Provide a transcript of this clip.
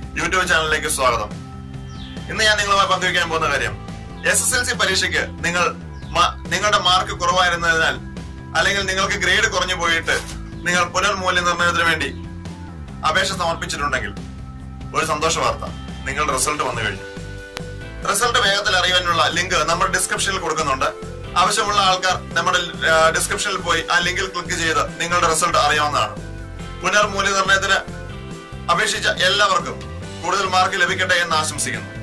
YouTube ചാനലിലേക്ക് സ്വാഗതം ഇന്ന് ഞാൻ നിങ്ങളുമായി പങ്കുവയ്ക്കാൻ പോകുന്ന കാര്യം എസ് എസ് എൽ സി പരീക്ഷയ്ക്ക് നിങ്ങൾ മ- നിങ്ങളുടെ മാർക്ക് കുറവായിരുന്നതിനാൽ അല്ലെങ്കിൽ നിങ്ങൾക്ക് ഗ്രേഡ് കുറഞ്ഞു പോയിട്ട് നിങ്ങൾ പുനർമൂല്യനിർണ്ണയത്തിന് വേണ്ടി അപേക്ഷ സമർപ്പിച്ചിട്ടുണ്ടെങ്കിൽ ഒരു സന്തോഷ വാർത്ത നിങ്ങളുടെ റിസൾട്ട് വന്നു കഴിഞ്ഞു റിസൾട്ട് വേഗത്തിൽ അറിയാനുള്ള ലിങ്ക് നമ്മുടെ ഡിസ്ക്രിപ്ഷനിൽ കൊടുക്കുന്നുണ്ട് ആവശ്യമുള്ള ആൾക്കാർ നമ്മുടെ ഡിസ്ക്രിപ്ഷനിൽ പോയി ആ ലിങ്കിൽ ക്ലിക്ക് ചെയ്ത് നിങ്ങളുടെ റിസൾട്ട് അറിയാവുന്നതാണ് പുനർമൂല്യനിർണ്ണയത്തിന് അപേക്ഷിച്ച എല്ലാവർക്കും കൂടുതൽ മാർക്ക് ലഭിക്കട്ടെ എന്ന് ആശംസിക്കുന്നു